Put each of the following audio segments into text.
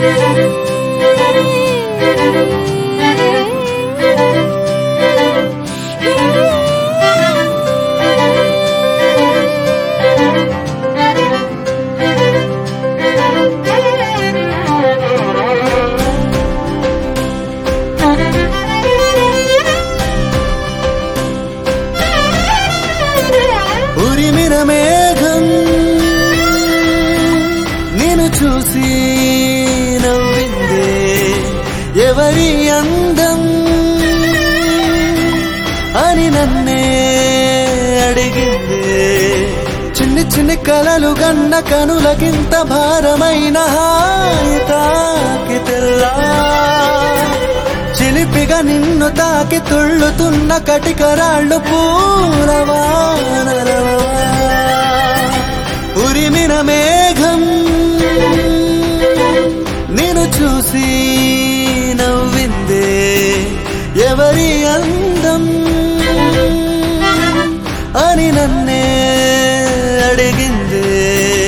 ఉరిమిన మేఘం నేను చూసి నవ్విందే ఎవరి అందం అని నన్నే అడిగిందే చిన్ని చిన్ని కలలు గన్న కనులకింత భారమైన హాయి తాకి తెల్లా చిలిపిగా నిన్ను తాకి తుళ్ళుతున్న కటికరాళ్ళు పూలవానరవా ఉరిమిన మేఘం నేను చూసి నవ్విందే ఎవరి అందం అని నన్నే అడిగిందే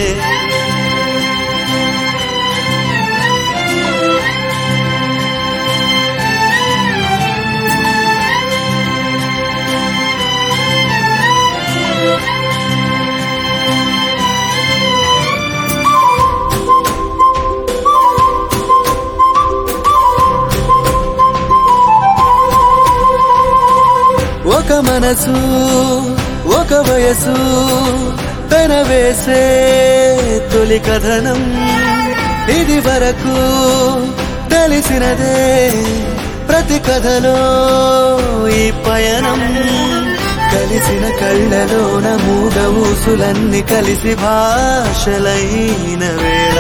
ఒక మనసు ఒక వయసు పెనవేసే తొలి కథనం ఇది వరకు తెలిసినదే ప్రతి కథలో ఈ పయనం కలిసిన కళ్ళలోన మూగ ఊసులన్నీ కలిసి భాషలైన వేళ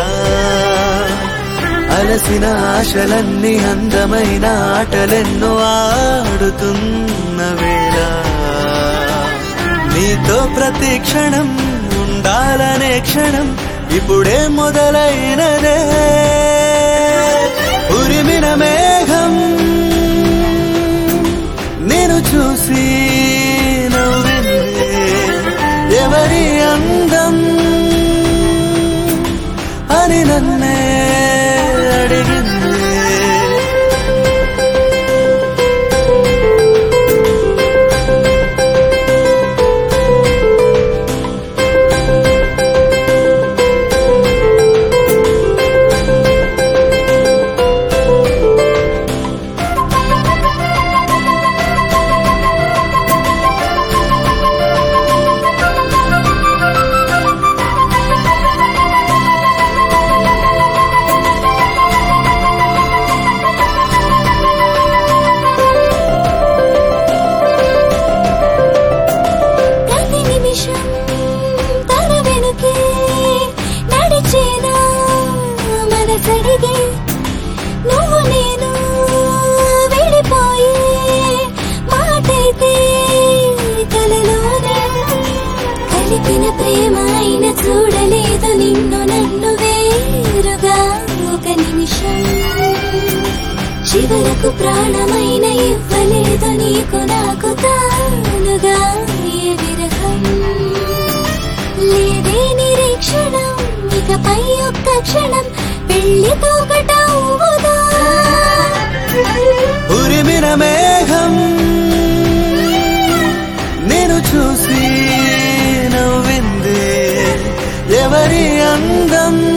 అలసిన ఆశలన్నీ అందమైన ఆటలెన్నో ఆడుతున్న వేళ నీతో ప్రతి క్షణం ఉండాలనే క్షణం ఇప్పుడే మొదలైనదే ఉరిమిన మేఘం నేను చూసి నవ్విందే ఎవరి అందం అని నన్నే అడిగిందే ప్రతి నిమిషం తన వెనుకే నడిచేనా మనసడిగే నువ్వు నేను విడిపోయి మాటైతే కలలోనే కలిపిన ప్రేమ అయిన చూడలేదు నిన్ను నన్ను వేరుగా ఒక నిమిషం చివరకు ప్రాణమైన ఇవ్వలేదు నీకు నాకు తానుగా ఏ విరహం లేదే నిరీక్షణ ఇకపై ఒక్క క్షణం పెళ్లితో ఒకటవుదా ఉరిమిన మేఘం నేను చూసి నవ్విందే ఎవరి అందం